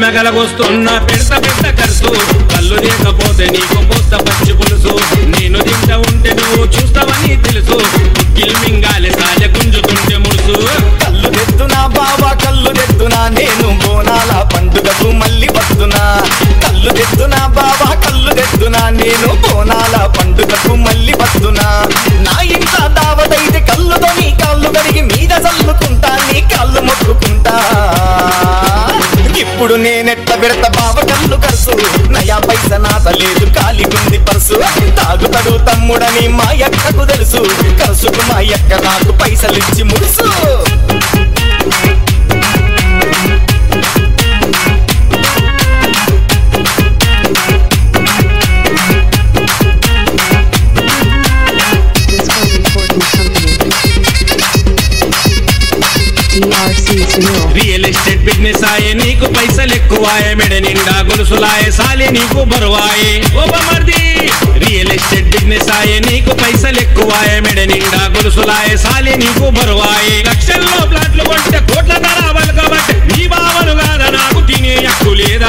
నగలగొస్తున్న పెడత పెద్ద ఖర్చు కళ్ళు లేకపోతే నీకు పోస్త పచ్చి పులుసు నేను తింటా ఉంటే నువ్వు చూస్తావని తెలుసు కిల్ మింగాలి సాలె గుంజుతుంటే ముడుసు కళ్ళు తెద్దునా బావా కళ్ళు తెద్దునా నేను బోనాల పండుగకు మళ్ళీ వస్తున్నా కళ్ళు తెద్దునా బావా కళ్ళు తెద్దునా నేను బోనాల పండుగకు మళ్ళీ వస్తున్నా నా ఇంట్లో దావతైతే కళ్ళుతో నీ కాళ్ళు కడిగి మీద చల్లుకుంటా నీ కాళ్ళు మొక్కుకుంటా ఇప్పుడు నేనెట్ల పెడత బావ కళ్ళు కరుసు నయా పైస నాత లేదు కాలిగుంది పర్సు తాగుతాడు తమ్ముడని మా యక్కకు తెలుసు కరుసుకు మా యక్క నాకు పైసలిచ్చి ముడుసు Disco Recording Company. DRC Sunil. Real estate business ఆయే నీకు పైసలు ఎక్కువాయే మెడ నిండా గొలుసులాయే సాలి నీకు బరువాయే ఓబమర్ది రియల్ ఎస్టేట్ బిజినెస్ ఆయే నీకు పైసలు ఎక్కువాయే మెడ నిండా గొలుసులాయే సాలి నీకు బరువాయే లక్షల్లో ప్లాట్లు కొంటే కోట్ల ధర కాబట్టి నీ బావలు కాదా నాకు తినే హక్కు లేదా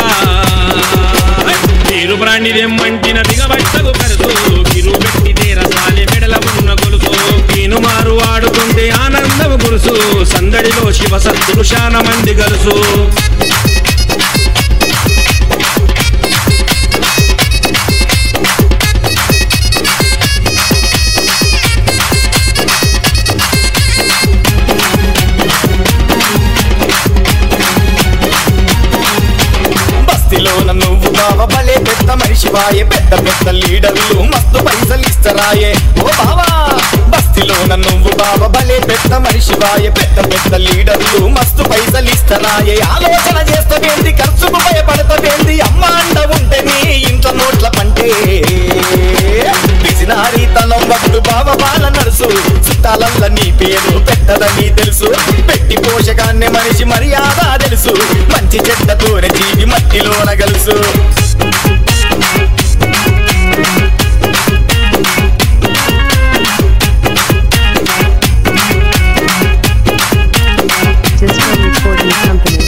మీరు బ్రాండి తెమ్మంటిన దిగబట్టదు కరుసు గిరు పెట్టి తీర సాలి మెడల ఉన్న గొలుసు నేను మారు ఆడుతుంటే ఆనందం గురుసు సందడిలో శివ సత్తులు శాన మంది గలుసు బస్తీలోన నువ్వు బావ భలే పెద్ద మనిషివాయే పెద్ద పెద్ద లీడర్లు మస్తు పైసలు ఇస్తరాయే ఓ బావా బస్తీలోన నువ్వు బావ భలే పెద్ద మనిషివాయే పెద్ద పెద్ద లీడర్లు మస్తు పైసలు ఇస్తరాయే ఆలోచన చేస్తవేంది ఖర్చుకు భయపడతవేంది అమ్మ అండ ఉంటే నీ ఇంట్లో నోట్ల పంటే పిసినారి తలం వడ్డు బావ బాల నడుసు చుట్టాలల్ల నీ పేరు పెట్టదని తెలుసు పెట్టి పోషకాన్ని మనిషి మర్యాద తెలుసు మంచి చెడ్డ తోర జీవి మట్టిలోన గలుసు Disco Recording Company.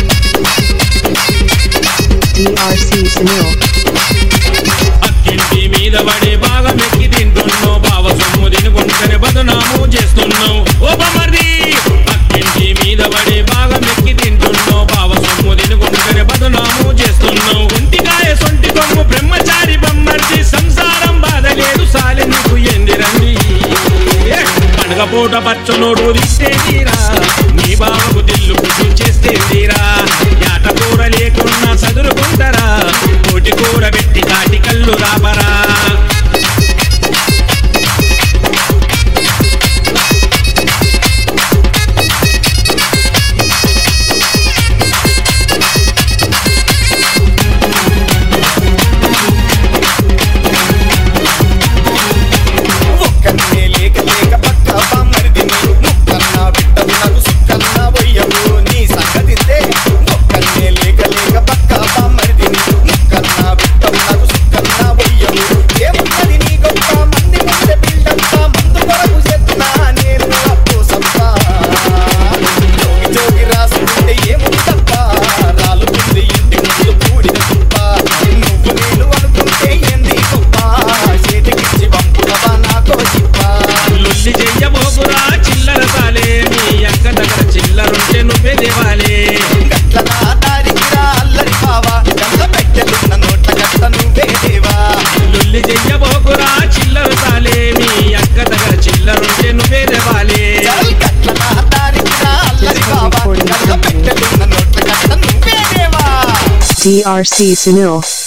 DRC Sunil. అక్కింటి మీద పడి బాగా మెక్కి తింటున్నావు బావ సొమ్ము తినుకుంటేనే బదునాము చేస్తున్నావు ఓ బమర్ది అక్కింటి మీద పడి బాగా మెక్కి తింటున్నావు బావ సొమ్ము తినుకుంటేనే బదునాము చేస్తున్నావు ఒంటికాయ సొంటి కొమ్ము బ్రహ్మచారి బొమ్మర్ది సంసారం బాధ లేదు సాలి నీకు ఎందిరండి పండగ పూట పచ్చనోడు తీస్తే తీరా నీ బావకు దిల్లు పుట్టు చేస్తే తీరా యాట కూర లేకున్నా చదురుకుంటారా కోటి కూర పెట్టి కాటి కళ్ళు రాబరా ఒక్కన్నే లేక లేక పక్క బామ్మరిదిని ముక్కన్నా బిడ్డవు నాకు సుక్కన్నా వయ్యవు నీ సంగతిందే ఒక్కన్నే లేక లేక పక్క బామ్మరిదిని ముక్కన్నా బిడ్డవు నాకు సుక్కన్నా వయ్యవు ఏమున్నది నీ గొప్ప మంది ముందే బిల్డప్ప మందు కొరకు చేస్తున్నా నేను అప్పు సంప జోగి జోగి రాసుకుంటే ఏముందప్ప రాలుతుంది ఇంటి ముందు పూడిన తుప్ప నువ్వు నేను అనుకుంటే ఏంది గొప్ప చేతికిచ్చి పంపుదవా నాకో చిప్ప లొల్లి చెయ్యబోకురా చిల్లర సాలే నీ అక్క దగ్గర చిల్లరుంటే నువ్వే దేవాలే గట్ల నా దారికి రా అల్లరి బావా గల్ల పెట్టెలున్న నోట్ల గట్ల నువ్వే దేవా లొల్లి చెయ్యబోకురా చిల్లర సాలే నీ అక్క దగ్గర చిల్లరుంటే నువ్వే దేవాలే చల్ గట్ల నా దారికి రా అల్లరి బావా గల్ల పెట్టెలున్న నోట్ల గట్ల నువ్వే దేవా DRC Sunil.